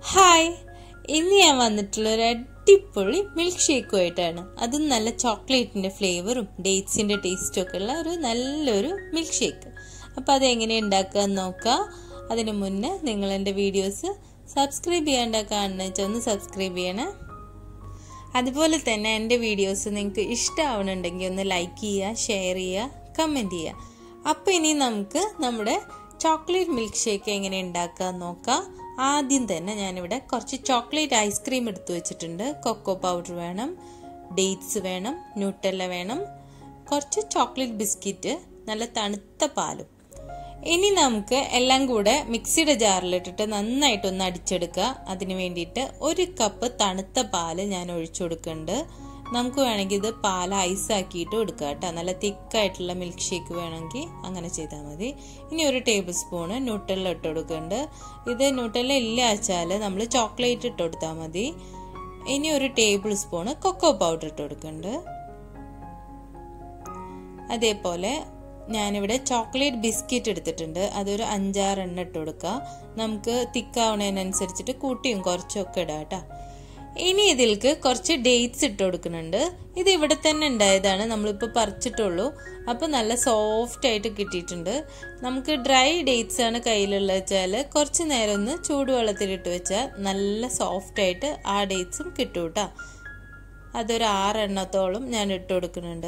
hi ഇന്ന് ഞാൻ വന്നിട്ടുള്ള ഒരു അടിപൊളി മിൽക്ക് ഷേക്കുമായിട്ടാണ് അതും നല്ല ചോക്ലേറ്റിന്റെ ഫ്ലേവറും ഡേറ്റ്സിന്റെ ടേസ്റ്റും ഒക്കെ ഉള്ള ഒരു നല്ലൊരു മിൽക്ക് ഷേക്ക് അപ്പം അത് എങ്ങനെ ഉണ്ടാക്കുക നോക്കാം അതിനു മുന്നേ നിങ്ങൾ എൻ്റെ വീഡിയോസ് സബ്സ്ക്രൈബ് ചെയ്യാണ്ട കാണുന്ന വെച്ചാൽ ഒന്ന് സബ്സ്ക്രൈബ് ചെയ്യണേ അതുപോലെ തന്നെ എൻ്റെ വീഡിയോസ് നിങ്ങൾക്ക് ഇഷ്ടമാവണമെന്നുണ്ടെങ്കിൽ ഒന്ന് ലൈക്ക് ചെയ്യുക ഷെയർ ചെയ്യുക കമൻറ്റ് ചെയ്യുക അപ്പോൾ ഇനി നമുക്ക് നമ്മുടെ ചോക്ലേറ്റ് മിൽക്ക് ഷേക്ക് എങ്ങനെ ഉണ്ടാക്കുക നോക്കാം ആദ്യം തന്നെ ഞാനിവിടെ കുറച്ച് ചോക്ലേറ്റ് ഐസ്ക്രീം എടുത്തു വെച്ചിട്ടുണ്ട് കൊക്കോ പൗഡർ വേണം ഡേറ്റ്സ് വേണം ന്യൂട്ടെല്ല വേണം കുറച്ച് ചോക്ലേറ്റ് ബിസ്ക്കറ്റ് നല്ല തണുത്ത പാലും ഇനി നമുക്ക് എല്ലാം കൂടെ മിക്സിയുടെ ജാറിലിട്ടിട്ട് നന്നായിട്ടൊന്ന് അടിച്ചെടുക്കുക അതിന് വേണ്ടിയിട്ട് ഒരു കപ്പ് തണുത്ത പാല് ഞാൻ ഒഴിച്ചു കൊടുക്കുന്നുണ്ട് നമുക്ക് വേണമെങ്കിൽ ഇത് പാൽ ഐസാക്കിയിട്ട് കൊടുക്കുക കേട്ടോ നല്ല തിക്കായിട്ടുള്ള മിൽക്ക് ഷേക്ക് വേണമെങ്കിൽ അങ്ങനെ ചെയ്താൽ മതി ഇനി ഒരു ടേബിൾ സ്പൂണ് ന്യൂട്ടെല്ല ഇട്ട് കൊടുക്കുന്നുണ്ട് ഇത് ന്യൂട്ടെല്ല ഇല്ല വെച്ചാൽ നമ്മൾ ചോക്ലേറ്റ് ഇട്ട് കൊടുത്താൽ മതി ഇനി ഒരു ടേബിൾ സ്പൂണ് കൊക്കോ പൗഡർ ഇട്ട് കൊടുക്കുന്നുണ്ട് അതേപോലെ ഞാനിവിടെ ചോക്ലേറ്റ് ബിസ്ക്കറ്റ് എടുത്തിട്ടുണ്ട് അതൊരു അഞ്ചാറെണ്ണം ഇട്ട് കൊടുക്കുക നമുക്ക് തിക്കാവണതിനനുസരിച്ചിട്ട് കൂട്ടിയും കുറച്ചൊക്കെ ഇടാം കേട്ടോ ഇനി ഇതിൽക്ക് കുറച്ച് ഡേറ്റ്സ് ഇട്ട് കൊടുക്കുന്നുണ്ട് ഇത് ഇവിടെ തന്നെ ഉണ്ടായതാണ് നമ്മളിപ്പോൾ പറിച്ചിട്ടുള്ളൂ അപ്പോൾ നല്ല സോഫ്റ്റ് ആയിട്ട് കിട്ടിയിട്ടുണ്ട് നമുക്ക് ഡ്രൈ ഡേറ്റ്സ് ആണ് കയ്യിലുള്ളത് വെച്ചാൽ കുറച്ച് നേരം ഒന്ന് ചൂടുവെള്ളത്തിലിട്ട് വെച്ചാൽ നല്ല സോഫ്റ്റ് ആയിട്ട് ആ ഡേറ്റ്സും കിട്ടും കേട്ടോ അതൊരു ആറെണ്ണത്തോളം ഞാൻ ഇട്ട് കൊടുക്കുന്നുണ്ട്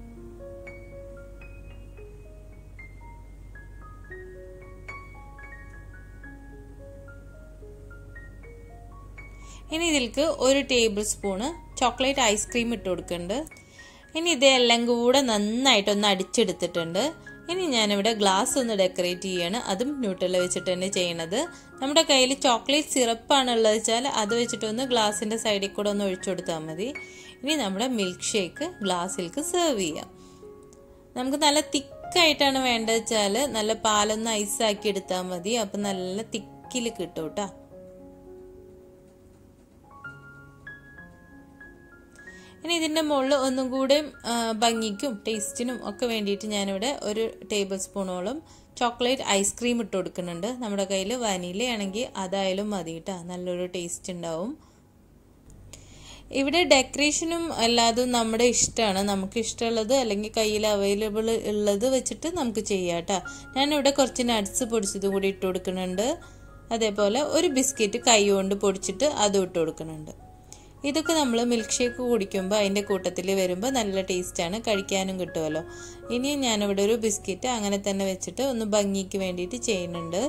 ഇനി ഇതിൽക്ക് ഒരു ടേബിൾ സ്പൂണ് ചോക്ലേറ്റ് ഐസ്ക്രീം ഇട്ട് കൊടുക്കുന്നുണ്ട് ഇനി ഇതെല്ലാം കൂടെ നന്നായിട്ടൊന്ന് അടിച്ചെടുത്തിട്ടുണ്ട് ഇനി ഞാനിവിടെ ഗ്ലാസ് ഒന്ന് ഡെക്കറേറ്റ് ചെയ്യാണ് അതും ന്യൂട്രല വെച്ചിട്ട് തന്നെ ചെയ്യണത് നമ്മുടെ കയ്യിൽ ചോക്ലേറ്റ് സിറപ്പാണ് ഉള്ളത് വെച്ചാൽ അത് വെച്ചിട്ടൊന്ന് ഗ്ലാസിൻ്റെ സൈഡിൽ കൂടെ ഒന്ന് ഒഴിച്ചു കൊടുത്താൽ മതി ഇനി നമ്മുടെ മിൽക്ക് ഷേക്ക് ഗ്ലാസ്സിലേക്ക് സെർവ് ചെയ്യാം നമുക്ക് നല്ല തിക്കായിട്ടാണ് വേണ്ടത് വെച്ചാൽ നല്ല പാലൊന്ന് ഐസാക്കി എടുത്താൽ മതി അപ്പം നല്ല തിക്കിൽ കിട്ടും കേട്ടോ ഇനി ഇതിൻ്റെ മുകളിൽ ഒന്നും കൂടെ ഭംഗിക്കും ടേസ്റ്റിനും ഒക്കെ വേണ്ടിയിട്ട് ഞാനിവിടെ ഒരു ടേബിൾ സ്പൂണോളം ചോക്ലേറ്റ് ഐസ്ക്രീം ഇട്ട് കൊടുക്കുന്നുണ്ട് നമ്മുടെ കയ്യിൽ വനീല ആണെങ്കിൽ അതായാലും മതി കേട്ടോ നല്ലൊരു ടേസ്റ്റ് ഉണ്ടാവും ഇവിടെ ഡെക്കറേഷനും അല്ലാതും നമ്മുടെ ഇഷ്ടമാണ് നമുക്ക് ഇഷ്ടമുള്ളത് അല്ലെങ്കിൽ കയ്യിൽ അവൈലബിൾ ഉള്ളത് വെച്ചിട്ട് നമുക്ക് ചെയ്യാം കേട്ടോ ഞാനിവിടെ കുറച്ച് നട്ട്സ് പൊടിച്ചത് കൂടി ഇട്ട് കൊടുക്കുന്നുണ്ട് അതേപോലെ ഒരു ബിസ്ക്കറ്റ് കൈ കൊണ്ട് പൊടിച്ചിട്ട് അതും ഇട്ട് കൊടുക്കുന്നുണ്ട് ഇതൊക്കെ നമ്മൾ മിൽക്ക് ഷേക്ക് കുടിക്കുമ്പോൾ അതിൻ്റെ കൂട്ടത്തിൽ വരുമ്പോൾ നല്ല ടേസ്റ്റാണ് കഴിക്കാനും കിട്ടുമല്ലോ ഇനി ഞാനിവിടെ ഒരു ബിസ്ക്കറ്റ് അങ്ങനെ തന്നെ വെച്ചിട്ട് ഒന്ന് ഭംഗിക്ക് വേണ്ടിയിട്ട് ചെയ്യുന്നുണ്ട്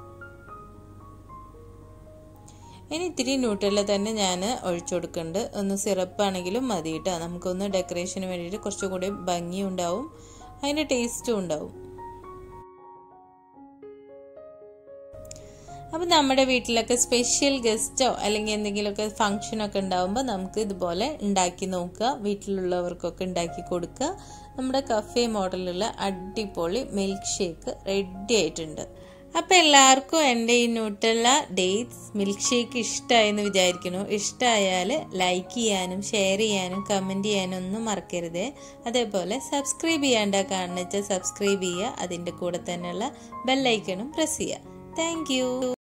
ഇനി ഇത്തിരി ന്യൂട്രല്ല തന്നെ ഞാൻ ഒഴിച്ചു കൊടുക്കുന്നുണ്ട് ഒന്ന് സിറപ്പ് ആണെങ്കിലും മതി കേട്ടോ നമുക്കൊന്ന് ഡെക്കറേഷന് വേണ്ടിയിട്ട് കുറച്ചുകൂടി ഭംഗി ഉണ്ടാവും അതിൻ്റെ ടേസ്റ്റും ഉണ്ടാവും അപ്പം നമ്മുടെ വീട്ടിലൊക്കെ സ്പെഷ്യൽ ഗസ്റ്റോ അല്ലെങ്കിൽ എന്തെങ്കിലുമൊക്കെ ഫംഗ്ഷനൊക്കെ ഉണ്ടാകുമ്പോൾ നമുക്ക് ഇതുപോലെ ഉണ്ടാക്കി നോക്കുക വീട്ടിലുള്ളവർക്കൊക്കെ ഉണ്ടാക്കി കൊടുക്കുക നമ്മുടെ കഫേ മോഡലുള്ള അടിപൊളി മിൽക്ക് ഷേക്ക് റെഡി ആയിട്ടുണ്ട് അപ്പം എല്ലാവർക്കും എൻ്റെ ഈ ന്യൂട്ടല്ല ഡേറ്റ്സ് മിൽക്ക് ഷേക്ക് ഇഷ്ടമായെന്ന് വിചാരിക്കുന്നു ഇഷ്ടമായാൽ ലൈക്ക് ചെയ്യാനും ഷെയർ ചെയ്യാനും കമൻറ്റ് ചെയ്യാനും ഒന്നും മറക്കരുത് അതേപോലെ സബ്സ്ക്രൈബ് ചെയ്യാണ്ട കാണുന്ന വെച്ചാൽ സബ്സ്ക്രൈബ് ചെയ്യുക അതിൻ്റെ കൂടെ തന്നെയുള്ള ബെല്ലൈക്കണും പ്രസ് ചെയ്യുക താങ്ക്